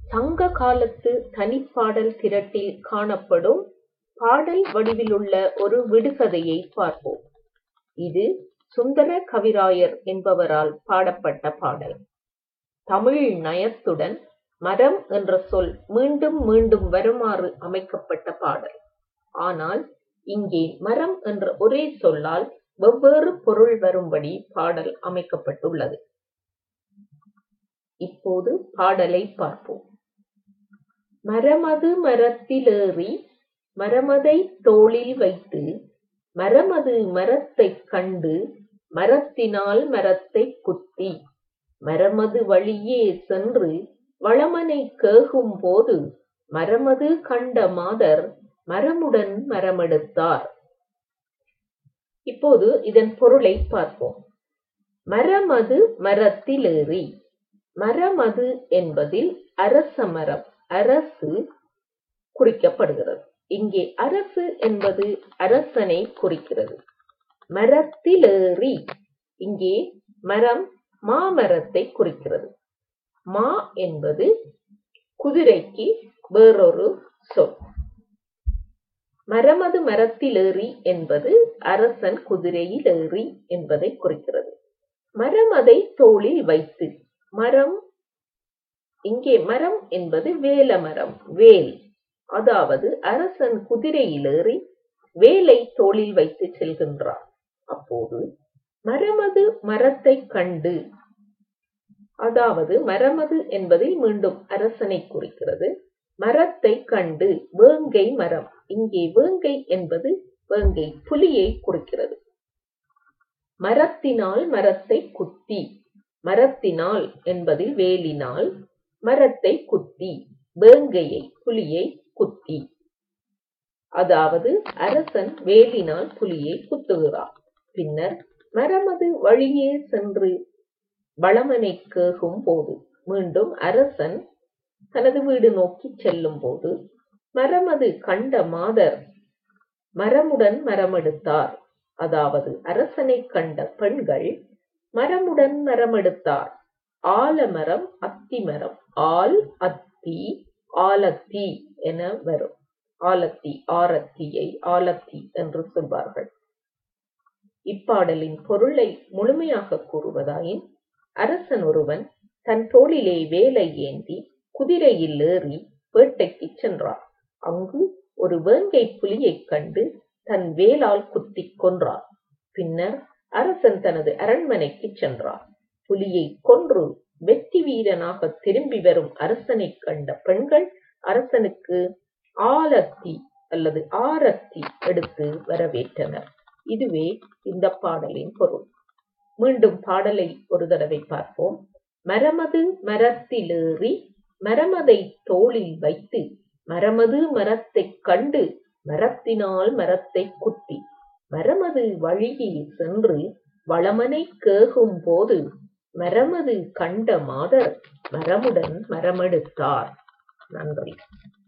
சங்க காலத்து தனிப்பாடல் திரட்டில் காணப்படும் பாடல் வடிவிலுள்ள ஒரு விடுகதையை பார்ப்போம் இது சுந்தர கவிராயர் என்பவரால் பாடப்பட்ட பாடல் தமிழ் நயத்துடன் மரம் என்ற சொல் மீண்டும் மீண்டும் வருமாறு அமைக்கப்பட்ட பாடல் ஆனால் இங்கே மரம் என்ற ஒரே சொல்லால் வெவ்வேறு பொருள் வரும்படி பாடல் அமைக்கப்பட்டுள்ளது இப்போது பாடலை பார்ப்போம் மரமது மரத்திலேறி மரமதை தோளில் வைத்து மரமது மரத்தைக் கண்டு மரத்தினால் மரத்தைக் குத்தி மரமது வழியே சென்று வளமனை கேகும் போது மரமது கண்ட மாதர் மரமுடன் மரமெடுத்தார் இப்போது இதன் பொருளை பார்ப்போம் மரமது மரத்திலேறி மரமது என்பதில் அரச மரம் அரசு குறிக்கப்படுகிறது இங்கே அரசு என்பது அரசனை குறிக்கிறது மரத்திலேறி இங்கே மரம் மாமரத்தை குறிக்கிறது மா என்பது குதிரைக்கு வேறொரு சொல் மரமது மரத்திலேறி என்பது அரசன் குதிரையில் ஏறி என்பதை குறிக்கிறது மரம் அதை தோளில் வைத்து மரம் இங்கே மரம் என்பது வேல மரம் வேல் அதாவது அரசன் குதிரையில் ஏறி வேலை தோளில் வைத்து செல்கின்றார் அப்போது மரமது மரத்தை கண்டு அதாவது மரமது என்பதில் மீண்டும் அரசனை குறிக்கிறது மரத்தை கண்டு வேங்கை மரம் இங்கே வேங்கை என்பது வேங்கை புலியை குறிக்கிறது மரத்தினால் மரத்தை குத்தி மரத்தினால் என்பதில் வேலினால் மரத்தை குத்தி வேங்கையை புலியை குத்தி அதாவது அரசன் வேலினால் புலியை குத்துகிறார் பின்னர் மரமது வழியே சென்று வளமனை கேகும் போது மீண்டும் அரசன் தனது வீடு நோக்கி செல்லும் போது மரமது கண்ட மாதர் மரமுடன் மரமெடுத்தார் அதாவது அரசனை கண்ட பெண்கள் மரமுடன் மரமெடுத்தார் ஆலமரம் அத்தி மரம் ஆல் அத்தி ஆலத்தி என வரும் ஆலத்தி ஆரத்தியை ஆலத்தி என்று சொல்வார்கள் இப்பாடலின் பொருளை முழுமையாக கூறுவதாயின் அரசன் ஒருவன் தன் தோளிலே வேலை ஏந்தி குதிரையில் ஏறி வேட்டைக்கு சென்றார் அங்கு ஒரு வேங்கை புலியைக் கண்டு தன் வேலால் குத்திக் கொன்றார் பின்னர் அரசன் தனது அரண்மனைக்கு சென்றார் புலியை கொன்று வெற்றி வீரனாக திரும்பி வரும் அரசனைக் கண்ட பெண்கள் அரசனுக்கு ஆலத்தி அல்லது ஆரத்தி எடுத்து வரவேற்றனர் இதுவே இந்த பாடலின் பொருள் மீண்டும் பாடலை ஒரு தடவை பார்ப்போம் மரமது மரத்திலேறி மரமதை தோளில் வைத்து மரமது மரத்தைக் கண்டு மரத்தினால் மரத்தை குத்தி மரமது வழியே சென்று வளமனை கேகும் போது மரமது கண்ட மாதர் மரமுடன் மரமெடுத்தார் நன்றி